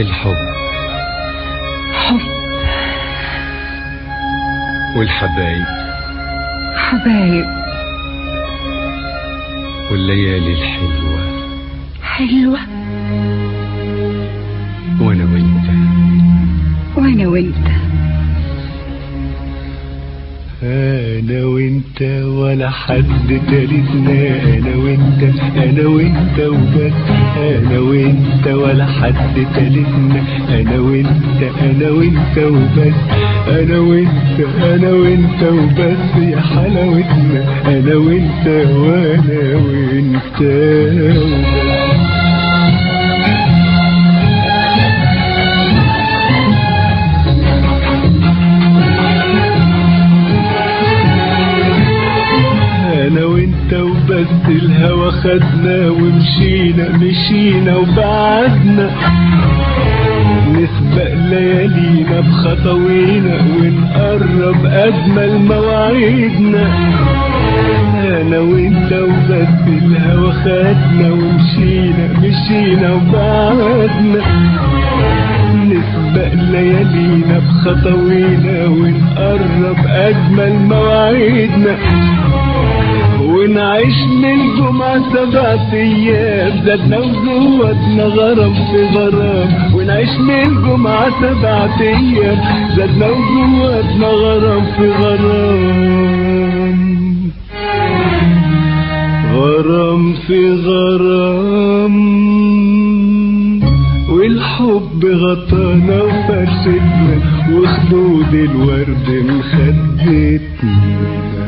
الحب حب والحبايب حبايب والليالي الحلوة حلوة وانا وانت وانا وانت انا وانت ولا حد تالتنا انا وانت انا وانت وبس انا وانت ولا حد تالتنا انا وانت انا وانت وبس انا وانت انا وانت وبس يا حلاوتنا انا وانت وانا وانت وبس انا وانت وبس الهوى خدنا ومشينا مشينا وبعدنا نسبق ليالينا بخطوينا ونقرب اجمل مواعيدنا انا وانت وبس الهوى خدنا ومشينا مشينا وبعدنا نسبق ليالينا بخطوينا ونقرب اجمل مواعيدنا ونعيش من جمعة سبعة أيام زادنا وزودنا غرام في غرام ونعيش من جمعة سبعة أيام زادنا وزودنا غرام في غرام غرام في غرام والحب غطانا وفرشتنا وخدود الورد مخدتنا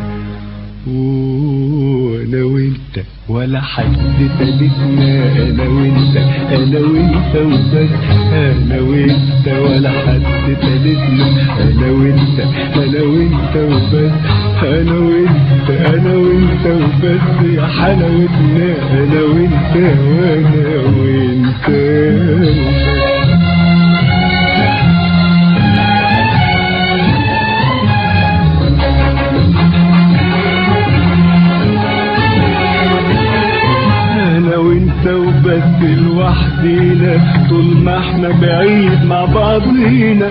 وانا وانت ولا حد تالتنا انا وانت انا وانت وبس انا وانت ولا حد تالتنا انا وانت انا وانت وبس انا وانت انا وانت وبس يا حلاوتنا انا وانت وانا وانت وبس انا وانت وبس لوحدينا طول ما احنا بعيد مع بعضينا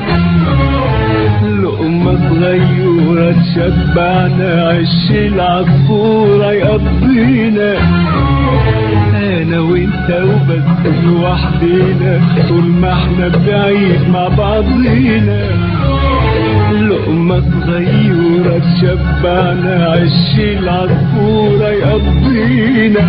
لقمة صغيرة تشبعنا عش العصفورة يقضينا انا وانت وبس لوحدينا طول ما احنا بعيد مع بعضينا لقمة صغيرة تشبعنا عش العصفورة يقضينا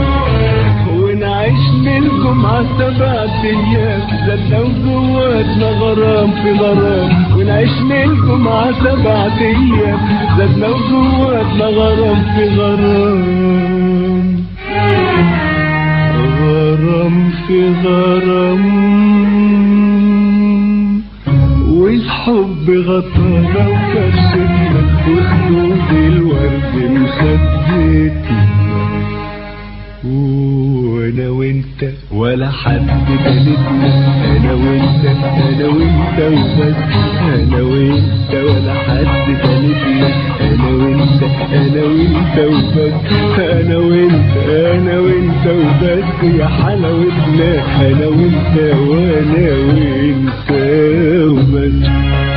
ونعيش من جمعة سبعة أيام زادنا وزودنا غرام في غرام ونعيش من جمعة سبعة أيام زادنا وزودنا غرام في غرام غرام في غرام والحب غطانا وفرشتنا وخدود الورد مخدتنا وانا وانت ولا حد تالتنا انا وانت انا وانت وبس انا وانت ولا حد تالتنا انا وانت انا وانت وبس انا وانت انا وانت وبس يا حلاوتنا انا وانت وانا وانت وبس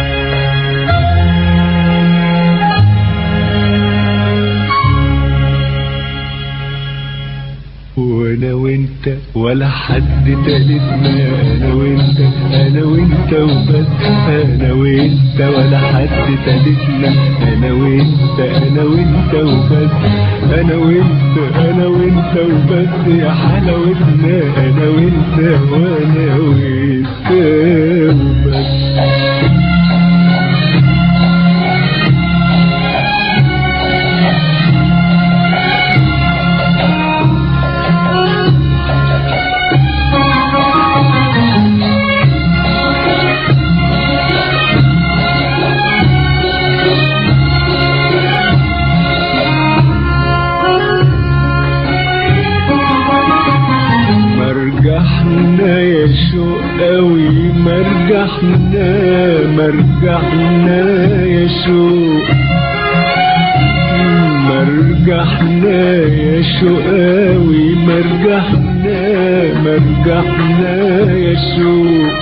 وانا وانت ولا حد تالتنا انا وانت انا وانت وبس انا وانت ولا حد تالتنا انا وانت انا وانت وبس انا وانت انا وانت وبس يا حلاوتنا انا وانت وانا وانت وبس مرجحنا يا شوق قوي مرجحنا مرجحنا يا شوق مرجحنا يا شوق قوي مرجحنا مرجحنا يا شوق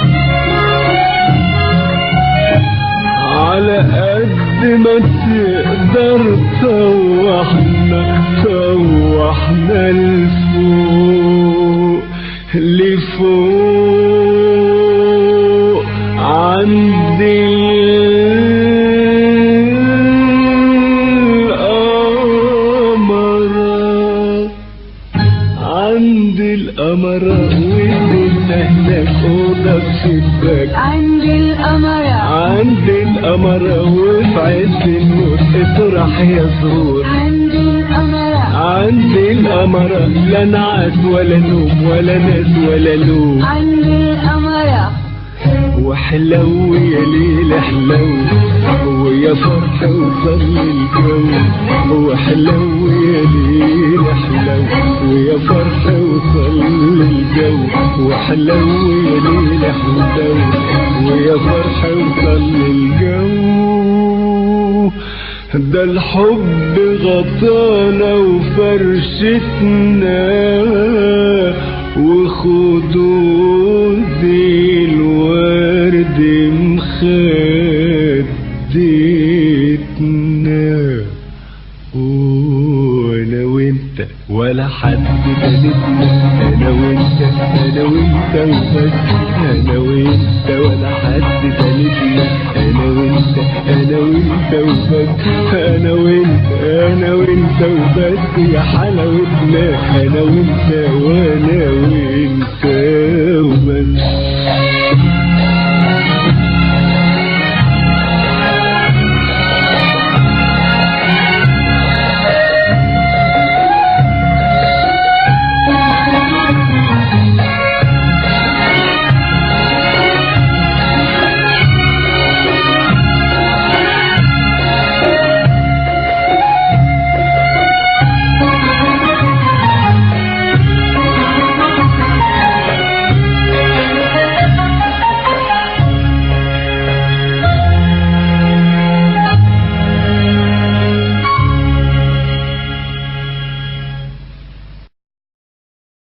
على قد ما تقدر طوحنا طوحنا لفوق لفوق عند القمرة عند القمرة ونزلنا هناك أوضة بشباك عند القمرة عند القمرة وفي عز النور اطرح يا زهور عند القمرة عند القمرة لا نعاس ولا نوم ولا ناس ولا لوم عند القمرة وحلو يا ليل حلو ويا فرح وصل الجو وحلو يا ليل حلو ويا فرح وصل الجو وحلو يا ليل حلو ويا فرح وصل الجو ده الحب غطانا وفرشتنا وخدود الورد مخدتنا وانا وانت ولا حد تالتنا انا وانت انا وانت وبس انا وانت ولا حد تالتنا انا وانت انا وانت وبس انا وانت انا وانت وبس يا حلاوتنا انا وانت وانا وانت وبس